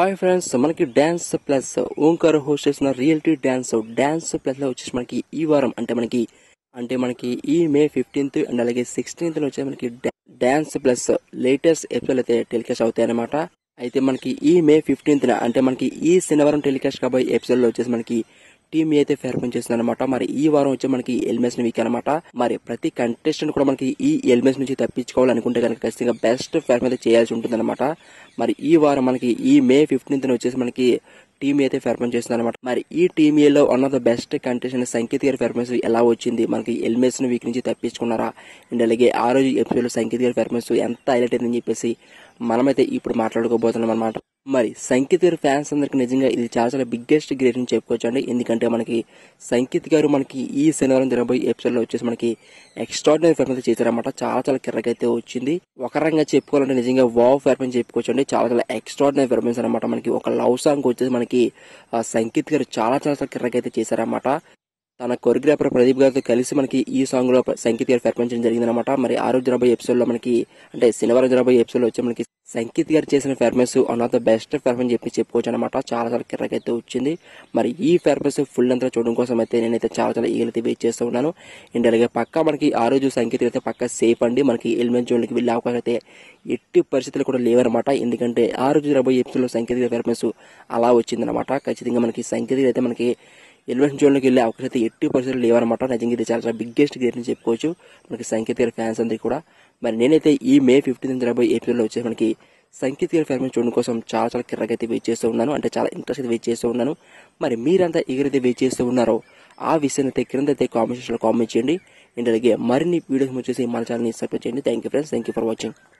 hi friends మనకి dance plus Omkar host చేసిన reality dance dance plus లో వచ్చేసి మనకి ఈ వారం అంటే మనకి అంటే మనకి ఈ మే ఫిఫ్టీన్త్ అండ్ అలాగే సిక్స్టీన్త్ వచ్చే మనకి డాన్స్ ప్లస్ లేటెస్ట్ ఎపిసోడ్ అయితే టెలికాస్ట్ అవుతాయి అనమాట అయితే మనకి ఈ మే ఫిఫ్టీన్త్ అంటే మనకి ఈ శనివారం టెలికాస్ట్ కాబోయే ఎపిసోడ్ లో వచ్చేసి మనకి టీమ్ ఏ అయితే ఫేర్ఫామ్ చేస్తుంది అనమాట మరి ఈ వారం వచ్చి మనకి ఎలిమినేషన్ వీక్ అనమాట మరి ప్రతి కంటెస్టెంట్ కూడా మనకి ఈ ఎలిమినేషన్ నుంచి తప్పించుకోవాలనుకుంటే కనుక ఖచ్చితంగా బెస్ట్ ఫేర్ఫామ్ అయితే చేయాల్సి ఉంటుంది అనమాట మరి ఈ వారం మనకి ఈ మే ఫిఫ్టీన్త్ వచ్చేసి మనకి టీమ్ అయితే పెర్ఫార్మ్ చేస్తుంది అనమాట మరి ఈ టీమ్ ఏలో one of the best contestant Sanket గారి పెర్ఫార్మెన్స్ ఎలా వచ్చింది మనకి ఎలిమినేషన్ వీక్ నుంచి తప్పించుకున్నారా అండ్ అలాగే ఆ రోజు ఎపిసోడ్ లో సంకేత్ గారి పెర్ఫార్మెన్స్ ఎంత హైలైట్ అయిందని చెప్పేసి మనమైతే ఇప్పుడు మాట్లాడుకోబోతున్నాం అనమాట మరి సంకేత్ గారి ఫ్యాన్స్ అందరికి నిజంగా ఇది చాలా చాలా బిగ్గెస్ట్ గ్రేట్ అని చెప్పుకోవచ్చు అండి ఎందుకంటే మనకి సంకేత్ గారు మనకి ఈ శనివారం జరగబోయే ఎపిసోడ్ లో వచ్చేసి మనకి ఎక్స్ట్రాడినరీ పెర్ఫార్మెన్స్ చేశారన్నమాట చాలా చాలా కిర్రకైతే వచ్చింది ఒక రకంగా చెప్పుకోవాలంటే నిజంగా వావ్ పెర్ఫార్మెన్స్ చెప్పుకోవచ్చు అండి చాలా చాలా ఎక్స్ట్రాడినరీ పెర్ఫార్మెన్స్ అనమాట మనకి ఒక లవ్ సాంగ్ వచ్చేసి మనకి ఆ సంకేత్ గారు చాలా చాలా చాలా కిర్రకైతే చేశారన్నమాట తన కొరియోగ్రాఫర్ ప్రదీప్ గారితో కలిసి మనకి ఈ సాంగ్ లో సంకేత్ గారు పెర్ఫార్మెన్స్ చేయడం జరిగిందనమాట మరి ఆ రోజు జరబోయే ఎపిసోడ్ లో మనకి అంటే శనివారం జరబోయే ఎపిసోడ్ లో వచ్చి మనకి సంకేత్ గారు చేసిన performance one of the best performance చెప్పి చెప్పుకోవచ్చు అనమాట చాలా చాలా కిర్రకైతే వచ్చింది మరి ఈ పెర్ఫార్మెన్స్ ఫుల్ అంతా చూడడం కోసం అయితే నేనైతే చాలా చాలా ఈగలైతే వెయిట్ చేస్తూ ఉన్నాను అండ్ అలాగే పక్క మనకి ఆ రోజు సంకేత్ అయితే పక్క సేఫ్ అండి మనకి ఎలిమెంట్ జోన్కి వెళ్ళే అవకాశం అయితే ఎట్టి పరిస్థితులు కూడా లేవన్నమాట ఎందుకంటే ఆ రోజు జరబోయే ఎపిసోడ్ లో సంకేత్ గారి పెర్ఫార్మెన్స్ అలా వచ్చిందనమాట ఖచ్చితంగా మనకి సంకేత్ అయితే మనకి ఎలివేషన్ జోన్లోకి వెళ్ళే అవకాశం అయితే ఎట్టి పరిస్థితులు లేవన్నమాట నిజంగా ఇది చాలా చాలా బిగ్గెస్ట్ గేట్ అని చెప్పుకోవచ్చు మనకి సంకేత్ గారి ఫ్యాన్స్ అందరికీ కూడా మరి నేనైతే ఈ మే ఫిఫ్టీన్ జరబోయే ఎపిసోడ్లో వచ్చేసి మనకి సంకేత్ గారి ఫ్యాన్స్ చూడడం కోసం చాలా చాలా కిర్రకైతే వెయిట్ చేస్తూ ఉన్నాను అంటే చాలా ఇంట్రెస్ట్ అయితే వెయిట్ చేస్తూ ఉన్నాను మరి మీరంతా ఎగరైతే వెయిట్ చేస్తూ ఉన్నారో ఆ విషయాన్ని అయితే కింద అయితే కామెంట్ సెక్షన్లో కామెంట్ చేయండి అండ్ అలాగే మరిన్ని వీడియోస్ వచ్చేసి మన ఛానల్ని సబ్స్క్రైబ్ చేయండి thank you friends thank you for watching